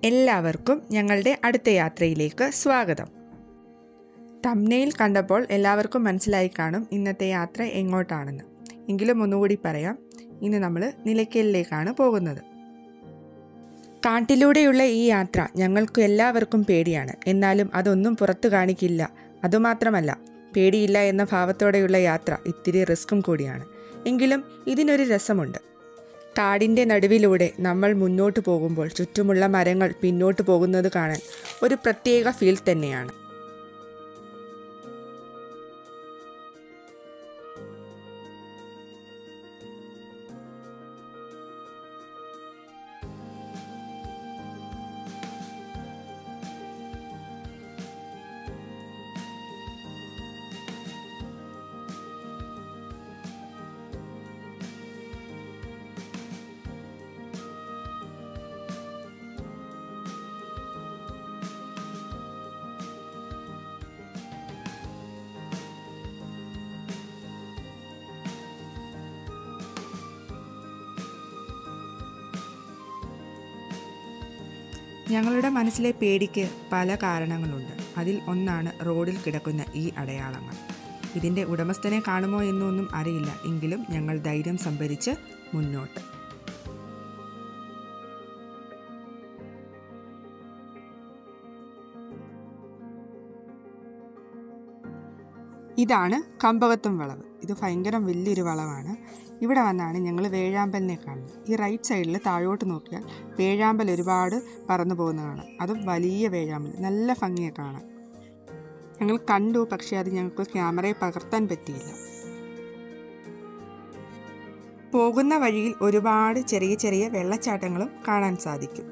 എല്ലാവർക്കും ഞങ്ങളുടെ അടുത്ത യാത്രയിലേക്ക് സ്വാഗതം തമ്നയിൽ കണ്ടപ്പോൾ എല്ലാവർക്കും മനസ്സിലായി കാണും ഇന്നത്തെ യാത്ര എങ്ങോട്ടാണെന്ന് എങ്കിലും ഒന്നുകൂടി പറയാം ഇന്ന് നമ്മൾ നിലയ്ക്കലിലേക്കാണ് പോകുന്നത് കാട്ടിലൂടെയുള്ള ഈ യാത്ര ഞങ്ങൾക്ക് എല്ലാവർക്കും പേടിയാണ് എന്നാലും അതൊന്നും പുറത്തു കാണിക്കില്ല അതുമാത്രമല്ല പേടിയില്ല എന്ന ഭാവത്തോടെയുള്ള യാത്ര ഇത്തിരി റിസ്ക്കും കൂടിയാണ് എങ്കിലും ഇതിനൊരു രസമുണ്ട് കാടിൻ്റെ നടുവിലൂടെ നമ്മൾ മുന്നോട്ട് പോകുമ്പോൾ ചുറ്റുമുള്ള മരങ്ങൾ പിന്നോട്ട് പോകുന്നത് കാണാൻ ഒരു പ്രത്യേക ഫീൽ തന്നെയാണ് ഞങ്ങളുടെ മനസ്സിലെ പേടിക്ക് പല കാരണങ്ങളുണ്ട് അതിൽ ഒന്നാണ് റോഡിൽ കിടക്കുന്ന ഈ അടയാളങ്ങൾ ഇതിൻ്റെ ഉടമസ്ഥനെ കാണുമോ എന്നൊന്നും അറിയില്ല എങ്കിലും ഞങ്ങൾ ധൈര്യം സംഭരിച്ച് മുന്നോട്ട് ഇതാണ് കമ്പകത്തും വളവ് ഇത് ഭയങ്കര വലിയൊരു വളവാണ് ഇവിടെ വന്നാണ് ഞങ്ങൾ വേഴാമ്പലിനെ കാണുന്നത് ഈ റൈറ്റ് സൈഡിൽ താഴോട്ട് നോക്കിയാൽ വേഴാമ്പൽ ഒരുപാട് പറന്നു പോകുന്നതാണ് അതും വലിയ വേഴാമ്പൽ നല്ല ഭംഗിയെ കാണാൻ ഞങ്ങൾ കണ്ടു പക്ഷേ അത് ഞങ്ങൾക്ക് ക്യാമറയിൽ പകർത്താൻ പറ്റിയില്ല പോകുന്ന വഴിയിൽ ഒരുപാട് ചെറിയ ചെറിയ വെള്ളച്ചാട്ടങ്ങളും കാണാൻ സാധിക്കും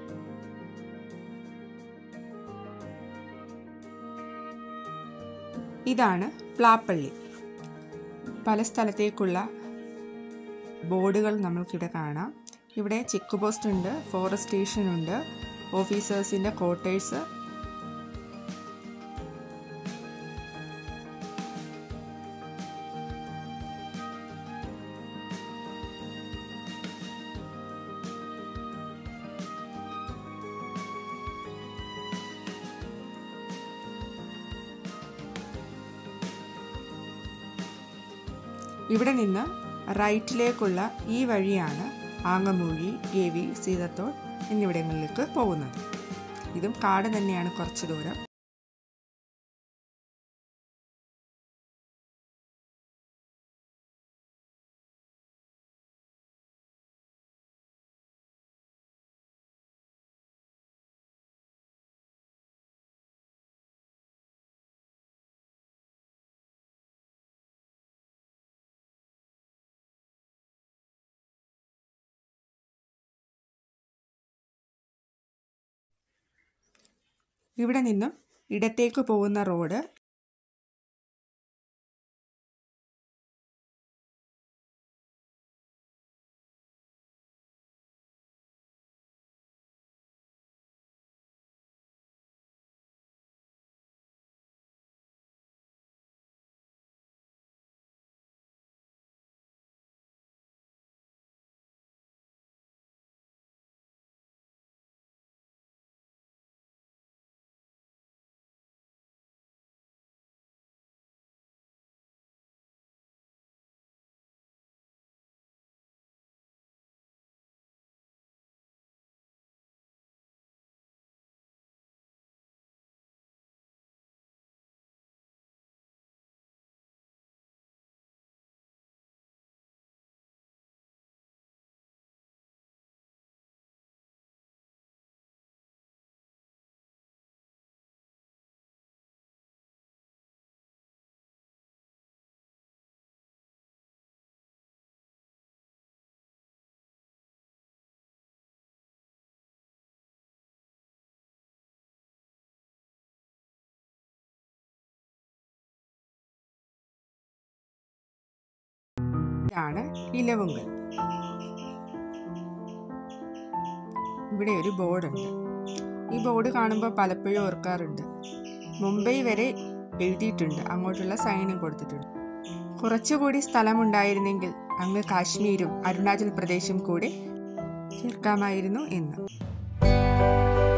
ഇതാണ് പ്ലാപ്പള്ളി പല സ്ഥലത്തേക്കുള്ള ബോർഡുകൾ നമ്മൾക്കിവിടെ കാണാം ഇവിടെ ചെക്ക് പോസ്റ്റ് ഉണ്ട് ഫോറസ്റ്റ് സ്റ്റേഷൻ ഉണ്ട് ഓഫീസേഴ്സിൻ്റെ ക്വാർട്ടേഴ്സ് ഇവിടെ നിന്ന് റൈറ്റിലേക്കുള്ള ഈ വഴിയാണ് ആങ്ങമൂഴി ഗേവി സീതത്തോൾ എന്നിവിടങ്ങളിലേക്ക് പോകുന്നത് ഇതും കാട് തന്നെയാണ് കുറച്ച് ദൂരം ഇവിടെ നിന്നും ഇടത്തേക്ക് പോകുന്ന റോഡ് ഇതാണ് ഇലവുങ്കൽ ഇവിടെ ഒരു ബോർഡുണ്ട് ഈ ബോർഡ് കാണുമ്പോൾ പലപ്പോഴും ഓർക്കാറുണ്ട് മുംബൈ വരെ എഴുതിയിട്ടുണ്ട് അങ്ങോട്ടുള്ള സൈനും കൊടുത്തിട്ടുണ്ട് കുറച്ചുകൂടി സ്ഥലമുണ്ടായിരുന്നെങ്കിൽ അങ്ങ് കാശ്മീരും അരുണാചൽ പ്രദേശും കൂടി ചേർക്കാമായിരുന്നു എന്ന്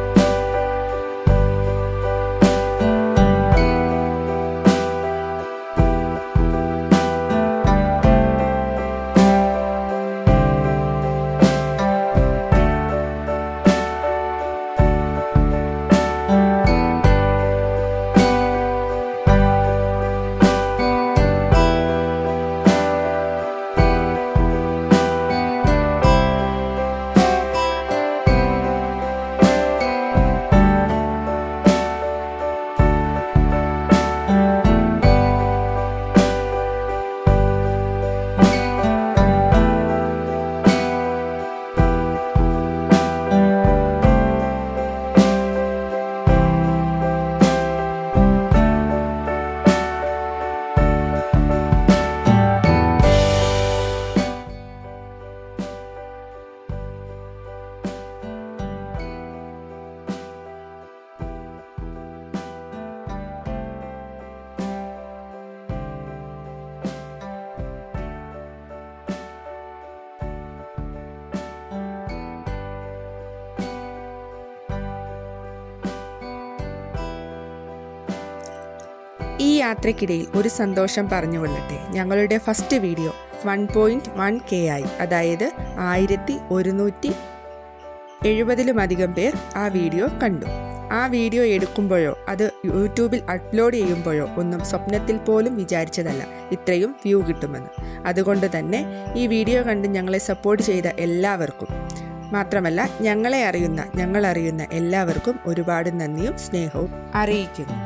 ഈ യാത്രയ്ക്കിടയിൽ ഒരു സന്തോഷം പറഞ്ഞുകൊള്ളട്ടെ ഞങ്ങളുടെ first video one point one K ആയി അതായത് ആയിരത്തി ഒരുന്നൂറ്റി എഴുപതിലുമധികം പേർ ആ വീഡിയോ കണ്ടു ആ വീഡിയോ എടുക്കുമ്പോഴോ അത് യൂട്യൂബിൽ അപ്ലോഡ് ചെയ്യുമ്പോഴോ ഒന്നും സ്വപ്നത്തിൽ പോലും വിചാരിച്ചതല്ല ഇത്രയും വ്യൂ കിട്ടുമെന്ന് അതുകൊണ്ട് തന്നെ ഈ വീഡിയോ കണ്ട് ഞങ്ങളെ സപ്പോർട്ട് ചെയ്ത എല്ലാവർക്കും മാത്രമല്ല ഞങ്ങളെ അറിയുന്ന ഞങ്ങൾ അറിയുന്ന എല്ലാവർക്കും ഒരുപാട് നന്ദിയും സ്നേഹവും അറിയിക്കുന്നു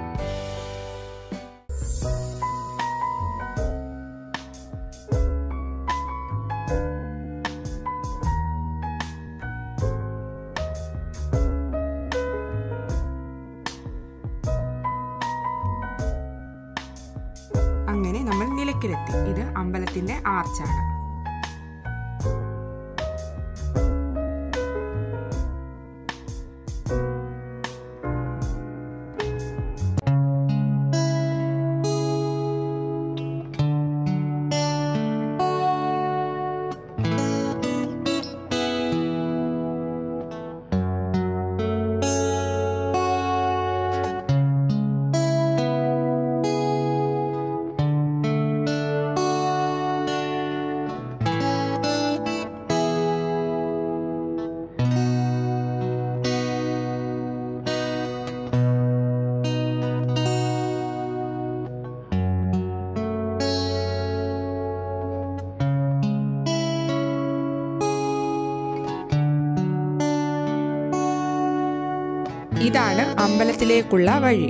അങ്ങനെ നമ്മൾ നിലയ്ക്കലെത്തി ഇത് അമ്പലത്തിന്റെ ആർച്ചാണ് ഇതാണ് അമ്പലത്തിലേക്കുള്ള വഴി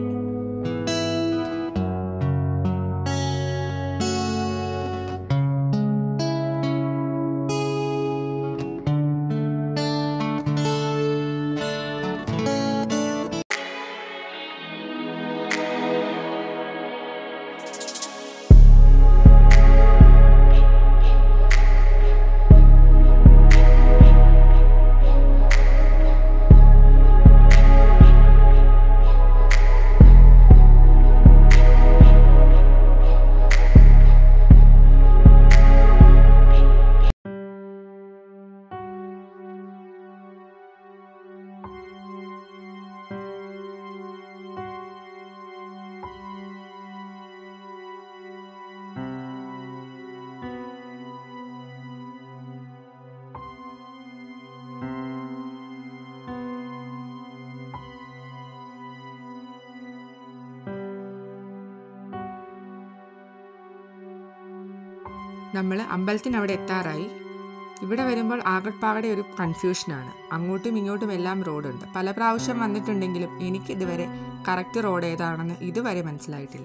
നമ്മൾ അമ്പലത്തിനവിടെ എത്താറായി ഇവിടെ വരുമ്പോൾ ആകട്പാകടെ ഒരു കൺഫ്യൂഷനാണ് അങ്ങോട്ടും ഇങ്ങോട്ടും എല്ലാം റോഡുണ്ട് പല പ്രാവശ്യം വന്നിട്ടുണ്ടെങ്കിലും എനിക്ക് ഇതുവരെ കറക്റ്റ് റോഡ് ഏതാണെന്ന് ഇതുവരെ മനസ്സിലായിട്ടില്ല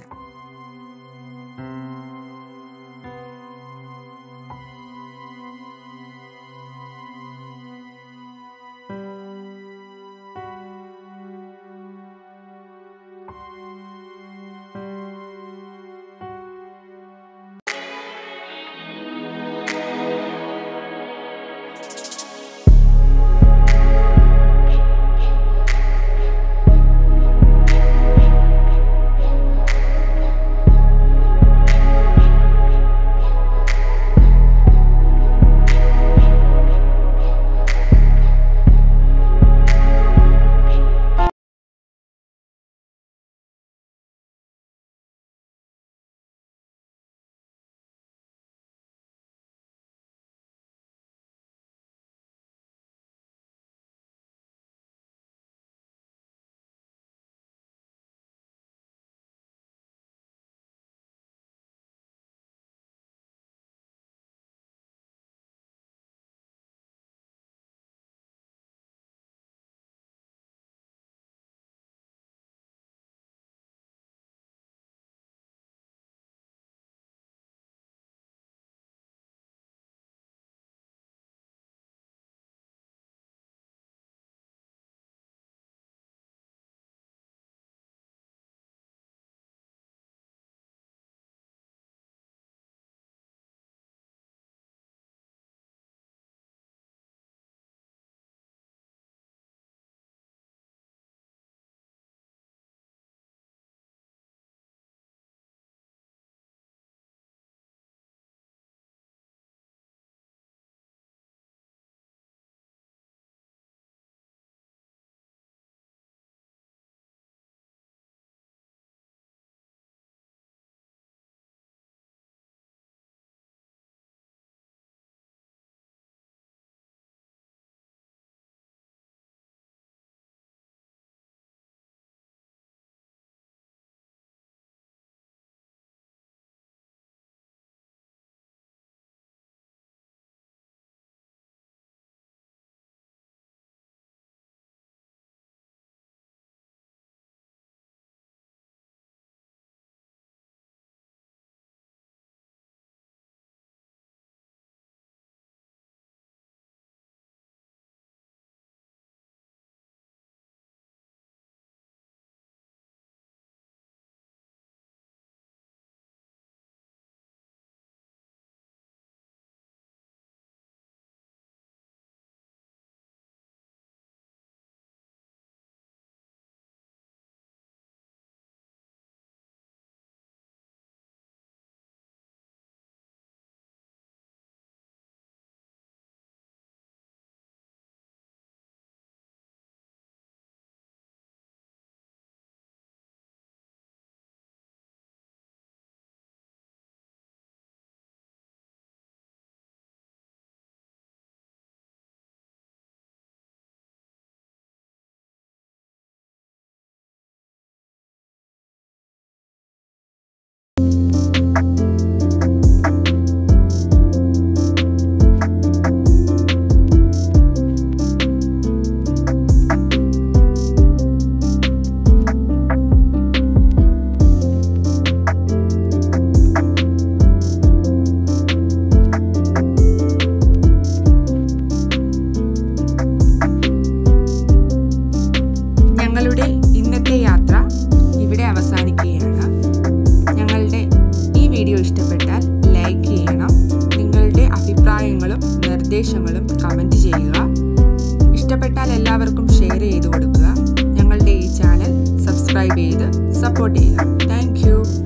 കമൻറ്റ് ചെയ്യുക ഇഷ്ടപ്പെട്ടാൽ എല്ലാവർക്കും ഷെയർ ചെയ്ത് കൊടുക്കുക ഞങ്ങളുടെ ഈ ചാനൽ സബ്സ്ക്രൈബ് ചെയ്ത് സപ്പോർട്ട് ചെയ്യുക താങ്ക്